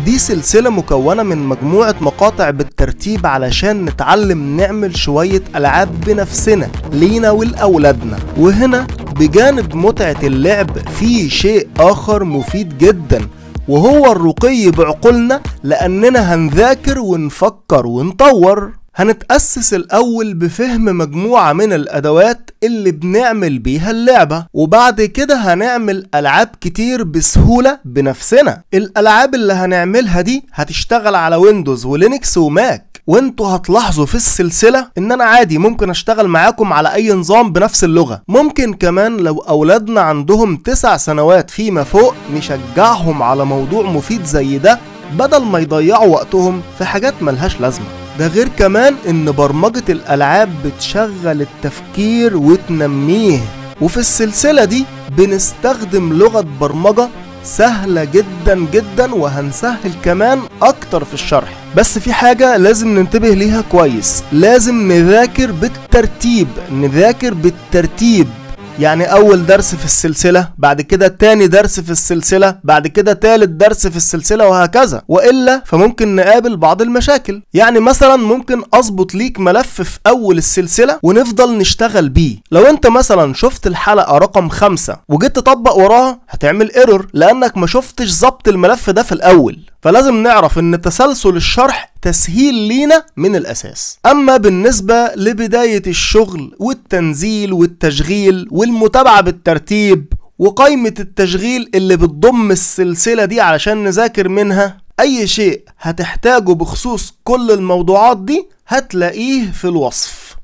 دي سلسلة مكونة من مجموعة مقاطع بالترتيب علشان نتعلم نعمل شوية ألعاب بنفسنا لينا ولأولادنا وهنا بجانب متعة اللعب في شيء آخر مفيد جدا وهو الرقي بعقولنا لأننا هنذاكر ونفكر ونطور هنتأسس الأول بفهم مجموعة من الأدوات اللي بنعمل بيها اللعبة وبعد كده هنعمل ألعاب كتير بسهولة بنفسنا الألعاب اللي هنعملها دي هتشتغل على ويندوز ولينكس وماك وانتوا هتلاحظوا في السلسلة ان انا عادي ممكن اشتغل معاكم على اي نظام بنفس اللغة ممكن كمان لو اولادنا عندهم تسع سنوات فيما فوق نشجعهم على موضوع مفيد زي ده بدل ما يضيعوا وقتهم في حاجات ملهاش لازمة ده غير كمان ان برمجة الالعاب بتشغل التفكير وتنميه وفي السلسلة دي بنستخدم لغة برمجة سهلة جدا جدا وهنسهل كمان اكتر في الشرح بس في حاجة لازم ننتبه ليها كويس لازم نذاكر بالترتيب نذاكر بالترتيب يعني اول درس في السلسلة بعد كده تاني درس في السلسلة بعد كده تالت درس في السلسلة وهكذا والا فممكن نقابل بعض المشاكل يعني مثلا ممكن اظبط ليك ملف في اول السلسلة ونفضل نشتغل بيه لو انت مثلا شفت الحلقة رقم خمسة وجيت تطبق وراها هتعمل ايرور لانك ما شفتش ظبط الملف ده في الاول فلازم نعرف ان تسلسل الشرح تسهيل لينا من الاساس اما بالنسبة لبداية الشغل والتنزيل والتشغيل والمتابعة بالترتيب وقائمة التشغيل اللي بتضم السلسلة دي علشان نذاكر منها اي شيء هتحتاجه بخصوص كل الموضوعات دي هتلاقيه في الوصف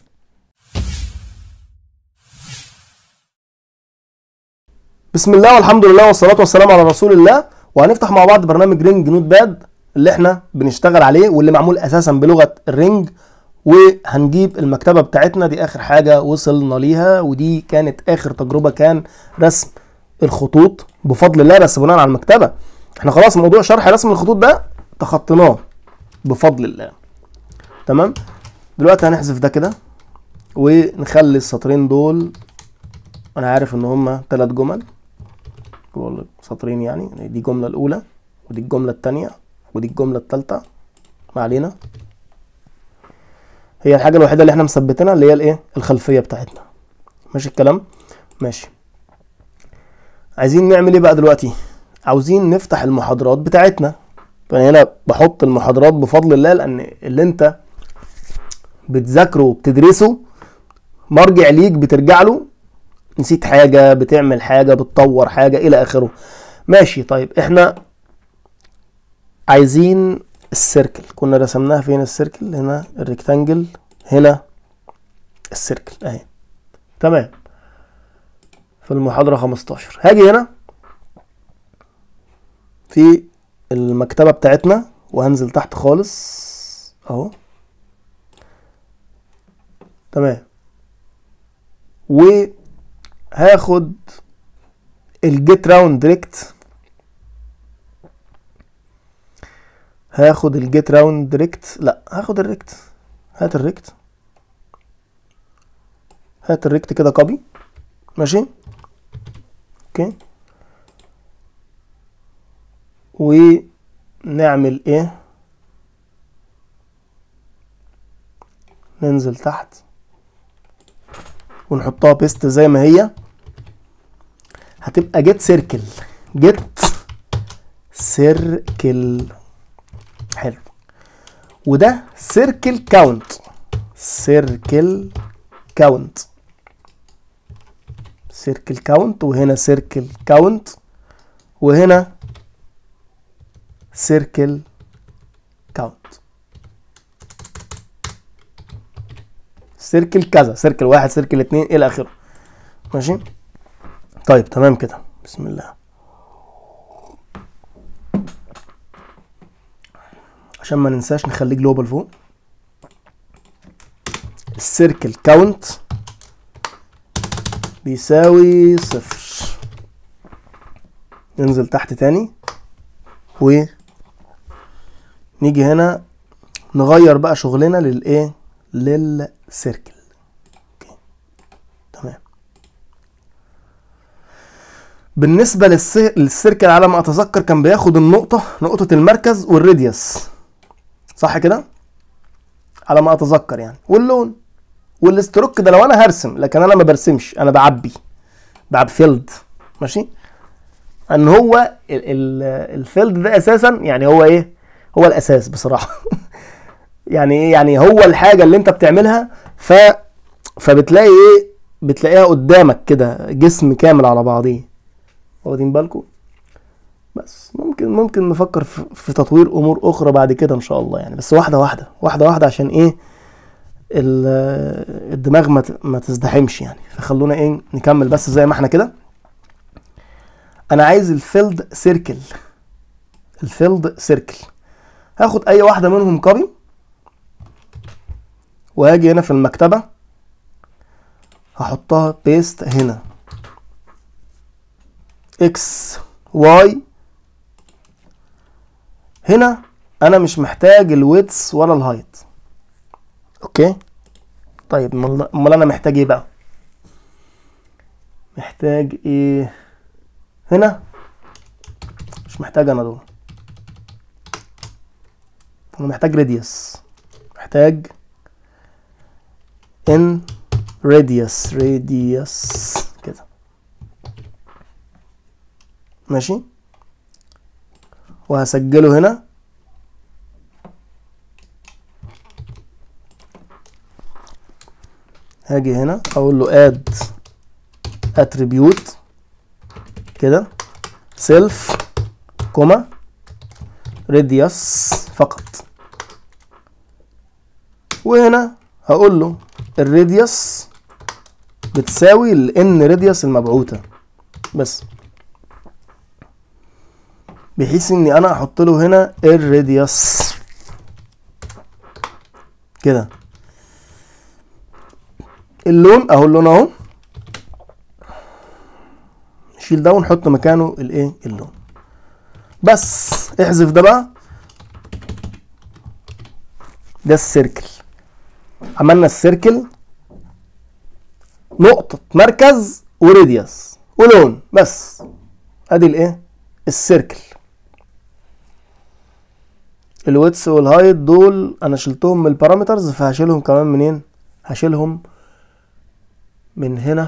بسم الله والحمد لله والصلاة والسلام على رسول الله وهنفتح مع بعض برنامج رينج نوت باد اللي احنا بنشتغل عليه واللي معمول اساسا بلغة الرينج وهنجيب المكتبة بتاعتنا دي اخر حاجة وصلنا ليها ودي كانت اخر تجربة كان رسم الخطوط بفضل الله بس بناء على المكتبة احنا خلاص موضوع شرح رسم الخطوط ده تخطيناه بفضل الله تمام دلوقتي هنحذف ده كده ونخلي السطرين دول انا عارف ان هما ثلاث جمل جمل سطرين يعني دي الجملة الأولى ودي الجملة التانية ودي الجملة التالتة ما علينا هي الحاجة الوحيدة اللي احنا مثبتينها اللي هي الايه الخلفية بتاعتنا ماشي الكلام ماشي عايزين نعمل ايه بقى دلوقتي عاوزين نفتح المحاضرات بتاعتنا فانا هنا بحط المحاضرات بفضل الله لان اللي انت بتذاكره وبتدرسه مرجع ليك بترجع له نسيت حاجة بتعمل حاجة بتطور حاجة إلى آخره ماشي طيب إحنا عايزين السيركل كنا رسمناها فين السيركل هنا الريكتانجل هنا السيركل أهي تمام في المحاضرة 15 هاجي هنا في المكتبة بتاعتنا وهنزل تحت خالص أهو تمام و هاخد الجيت راوند ديريكت هاخد الجيت راوند ديريكت لا هاخد الريكت هات الريكت هات الريكت كده كوبي ماشي اوكي ونعمل ايه ننزل تحت ونحطها بيست زي ما هي هتبقى جيت سيركل جيت سيركل حلو وده سيركل كاونت سيركل كاونت سيركل كاونت وهنا سيركل كاونت وهنا سيركل كاونت سيركل كذا سيركل واحد سيركل اتنين الى اخره ماشي طيب تمام كده بسم الله عشان ما ننساش نخليه جلوبال فوق السيركل كاونت بيساوي صفر ننزل تحت تاني و نيجي هنا نغير بقى شغلنا للايه للسيركل اوكي تمام بالنسبة للس... للسيركل على ما اتذكر كان بياخد النقطة نقطة المركز والراديوس صح كده على ما اتذكر يعني واللون والاستروك ده لو انا هرسم لكن انا ما برسمش انا بعبي بعب فيلد ماشي ان هو ال... ال... الفيلد ده اساسا يعني هو ايه هو الاساس بصراحة يعني ايه يعني هو الحاجة اللي انت بتعملها ف فبتلاقي ايه بتلاقيها قدامك كده جسم كامل على بعضيه واخدين بالكم بس ممكن ممكن نفكر في, في تطوير امور اخرى بعد كده ان شاء الله يعني بس واحده واحده واحده واحده عشان ايه ال- الدماغ ما ت- ما تزدحمش يعني فخلونا ايه نكمل بس زي ما احنا كده انا عايز الفيلد سيركل الفيلد سيركل هاخد اي واحده منهم كوبي وهاجي هنا في المكتبه هحطها بيست هنا اكس واي هنا انا مش محتاج الويتس ولا الهايت اوكي طيب امال أمال انا محتاج ايه بقى محتاج ايه هنا مش محتاج انا دول انا محتاج راديوس محتاج ان راديوس راديوس كده ماشي وهسجله هنا هاجي هنا اقول له add attribute كده self كوما radius فقط وهنا هقول له الراديوس بتساوي الان راديوس المبعوثه بس بحيث اني انا احط له هنا الراديوس كده اللون اهو اللون اهو نشيل ده ونحط مكانه الايه اللون بس احذف ده بقى ده السيركل عملنا السيركل نقطة مركز وراديوس ولون بس ادي الايه السيركل الويتس والهايت دول انا شلتهم من البارامترز فهشيلهم كمان منين هشيلهم من هنا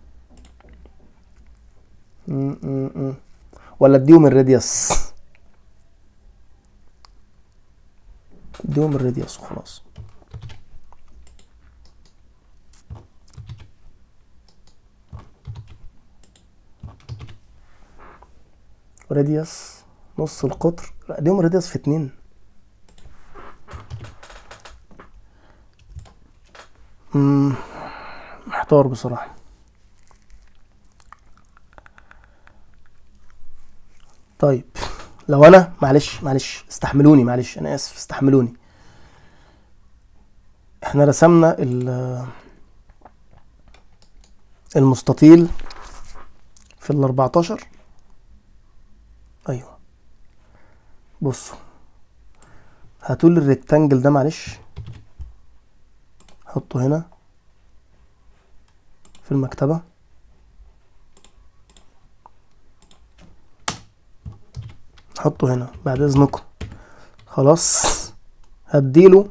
م- م- م. ولا اديهم الراديوس اديهم الراديوس وخلاص راديوس نص القطر لا اديهم راديوس في اتنين مم، محتار بصراحة طيب لو انا معلش معلش استحملوني معلش انا اسف استحملوني احنا رسمنا ال- المستطيل في ال 14 ايوه بصوا هاتوا لي الريكتانجل ده معلش حطه هنا في المكتبة حطه هنا بعد اذنكم خلاص هديله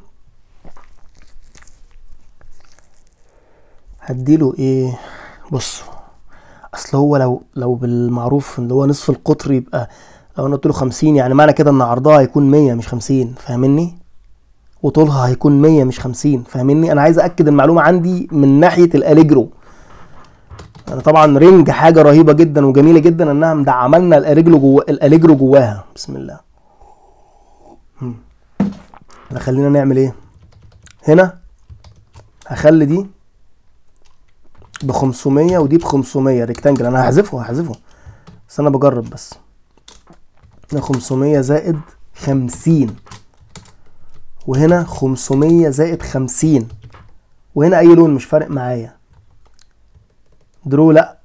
هديله ايه بص اصل هو لو لو بالمعروف اللي هو نصف القطر يبقى لو انا قلت له 50 يعني معنى كده ان عرضها هيكون 100 مش 50 فاهمني وطولها هيكون 100 مش 50 فاهمني انا عايز اكد المعلومه عندي من ناحيه الاليجرو انا طبعا رينج حاجه رهيبه جدا وجميله جدا انها مدعمه لنا الاليجرو جوا الاليجرو جواها بسم الله هم. ده خلينا نعمل ايه هنا هخلي دي ب 500 ودي ب 500 ريكتانجل انا هحذفه هحذفه بس انا بجرب بس هنا 500 زائد 50 وهنا 500 زائد 50 وهنا اي لون مش فارق معايا درو لا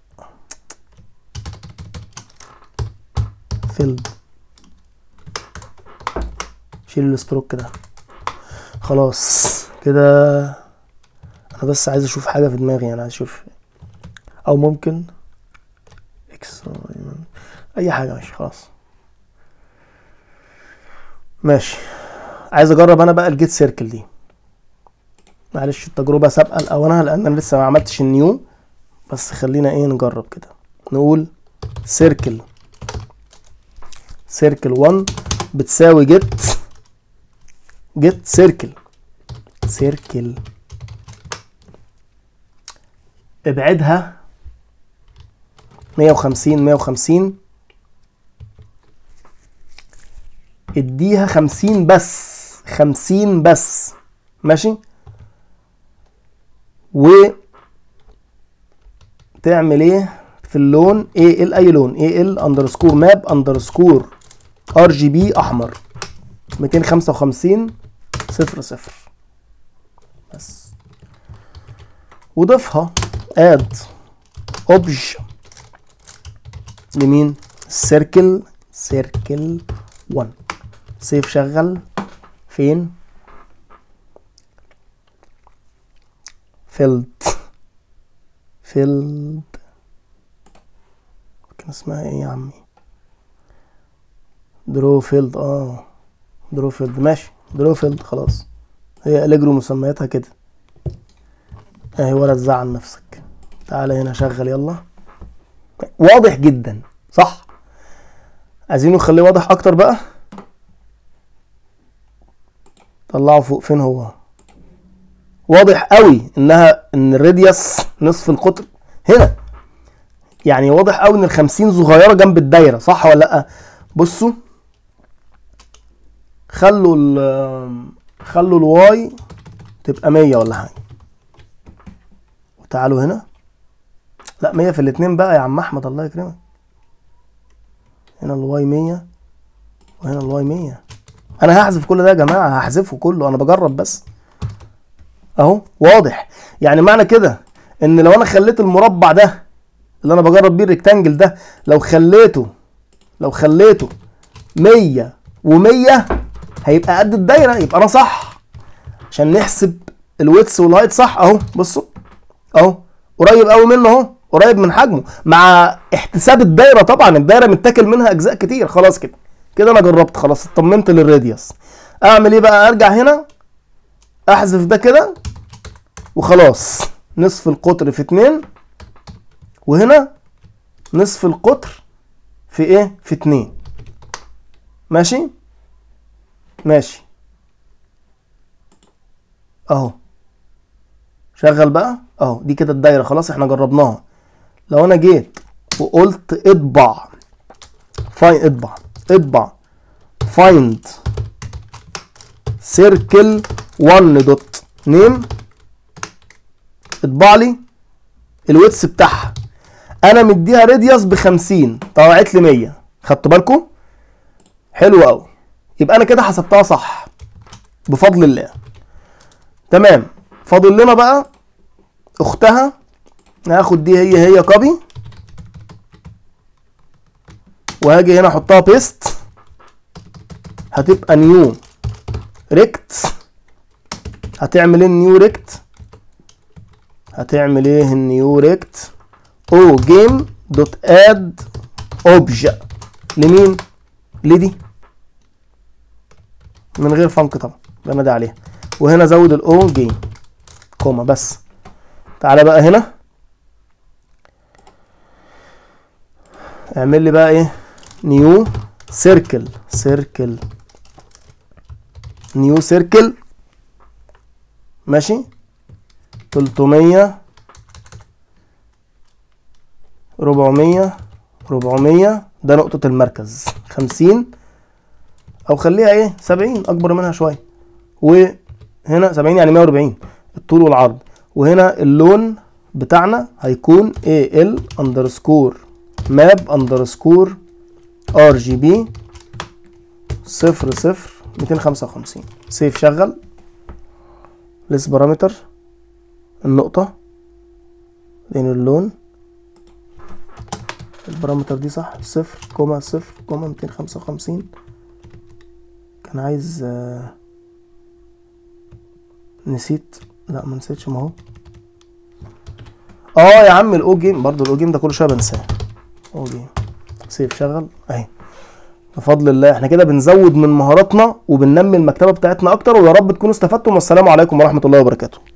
فيلد شيل الستروك ده خلاص كده انا بس عايز اشوف حاجه في دماغي انا عايز اشوف او ممكن اكس اي حاجه ماشي خلاص ماشي عايز اجرب انا بقى الجيت سيركل دي معلش التجربه سابقه لاولها لان انا لسه ما عملتش النيو بس خلينا ايه نجرب كده نقول سيركل سيركل 1 بتساوي جيت جيت سيركل سيركل ابعدها 150 150 اديها 50 بس 50 بس ماشي و تعمل ايه في اللون اي ال اي لون اي ال اندرسكور ماب اندرسكور ار جي بي احمر 255 صفر صفر بس وضيفها اد اوبج لمين سيركل سيركل 1 سيف شغل فين فيلد فيلد كان اسمها ايه يا عمي درو فيلد اه درو فيلد ماشي درو فيلد خلاص هي اليجرو مسمياتها كده اهي ولا تزعل نفسك تعالى هنا شغل يلا واضح جدا صح عايزينه نخليه واضح اكتر بقى طلعه فوق فين هو واضح قوي انها ان الراديوس نصف القطر هنا يعني واضح قوي ان الخمسين صغيره جنب الدايره صح ولا لا بصوا خلوا ال خلوا الواي تبقى مية ولا حاجه وتعالوا هنا لا مية في الاتنين بقى يا عم احمد الله يكرمك هنا الواي مية وهنا الواي مية انا هحذف كل ده يا جماعه هحذفه كله انا بجرب بس اهو واضح يعني معنى كده ان لو انا خليت المربع ده اللي انا بجرب بيه الريكتانجل ده لو خليته لو خليته 100 و100 هيبقى قد الدايره يبقى انا صح عشان نحسب الويتس والهايت صح اهو بصوا اهو قريب قوي منه اهو قريب من حجمه مع احتساب الدايره طبعا الدايره متاكل منها اجزاء كتير خلاص كده كده انا جربت خلاص اطمنت للراديوس اعمل ايه بقى ارجع هنا احذف ده كده وخلاص نصف القطر في اتنين وهنا نصف القطر في ايه في اتنين ماشي ماشي اهو شغل بقى اهو دي كده الدايره خلاص احنا جربناها لو انا جيت وقلت اطبع فاين اطبع اطبع فايند سيركل 1 دوت نيم اطبع لي الويتس بتاعها انا مديها راديوس ب 50 طلعت لي 100 خدتوا بالكم حلو قوي يبقى انا كده حسبتها صح بفضل الله تمام فاضل لنا بقى اختها هاخد دي هي هي كوبي وهاجي هنا احطها بيست هتبقى نيو ريكت هتعمل ايه النيو ريكت هتعمل ايه النيو ريكت او جيم دوت اد اوبج لمين لدي من غير فانك طبعا بنادي عليها وهنا زود الاو جيم كوما بس تعالى بقى هنا اعمل لي بقى ايه نيو سيركل سيركل نيو سيركل ماشي 300 400 400 ده نقطة المركز 50 أو خليها إيه 70 أكبر منها شوية وهنا 70 يعني 140 الطول والعرض وهنا اللون بتاعنا هيكون AL underscore map underscore RGB صفر صفر 255 سيف شغل ليس بارامتر النقطة لين اللون البارامتر دي صح صفر كوما صفر كوما ميتين خمسة وخمسين كان عايز آه، نسيت لا ما نسيتش ما هو اه يا عم الاو جيم برضو الاو جيم ده كل شويه بنساه او جيم سيف شغل اهي بفضل الله احنا كده بنزود من مهاراتنا وبننمي المكتبه بتاعتنا اكتر ويا رب تكونوا استفدتم والسلام عليكم ورحمه الله وبركاته